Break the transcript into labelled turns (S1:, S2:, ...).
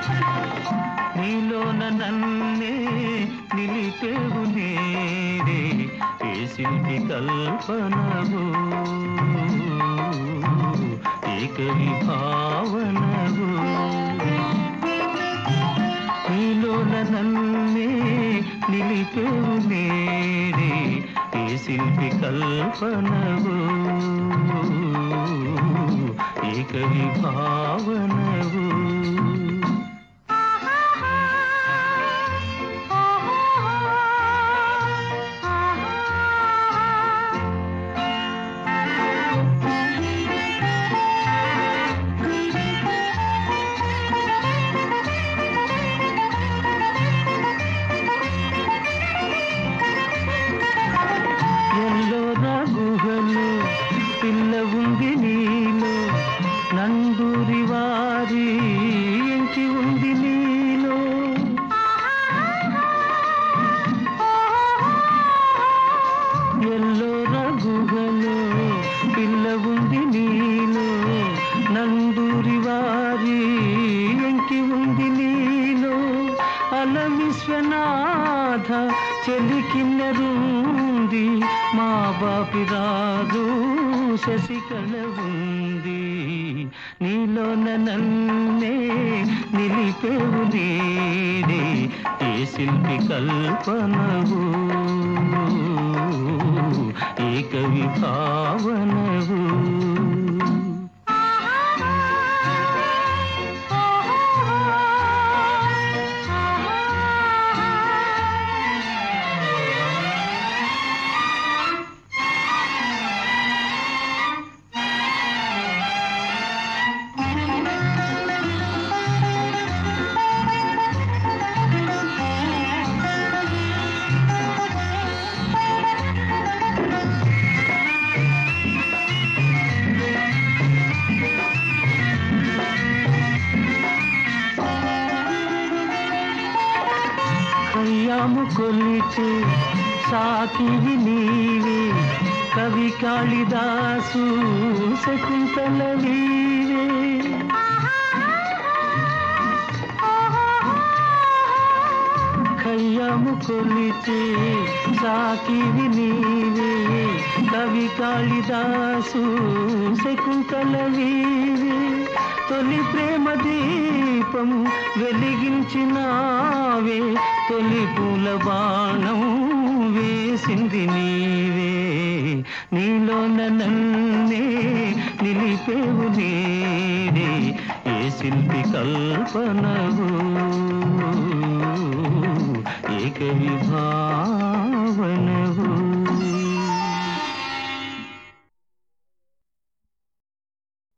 S1: నీలోన నన్నే నిలిపేవు నేడే ఏ శిల్పి కల్పనవు ఏక విభావనవు నీలోన నన్నే నిలిపేవు నేడే ఏ శిల్పి కల్పనవు ఏక విభావనవు ఎల్లోరా గుహలు పిల్ల ఉంది నీలో నందూరి వారి ఎంచి ఉంది నీలో ఎల్లోరా గుహలు పిల్ల ఉంది నీలో నందూరి వారి ఎంకి ఉంది నీలో అల విశ్వనాథ చెలికిన్నరుంది మా బాపి రాదు శశికళ ఉంది నీలోన నన్నే నిలిపేవు నేడే ఏ శిల్పి కల్పనవు ఏక విభావనవు కయ్యాము కొలిచే సాకివి నీవే కవి కాళిదాసు శకుంతల వీవే కయ్యాము కొలిచే సాకివి నీవే కవి కాళిదాసు శకుంతల వీవే తొలి ప్రేమ దీపం వెలిగించినావే తొలి పూల బాణం వేసింది నీవే నీలోన నన్నే నిలిపేవు నేడే ఏ శిల్పి కల్పనవు ఏక విభా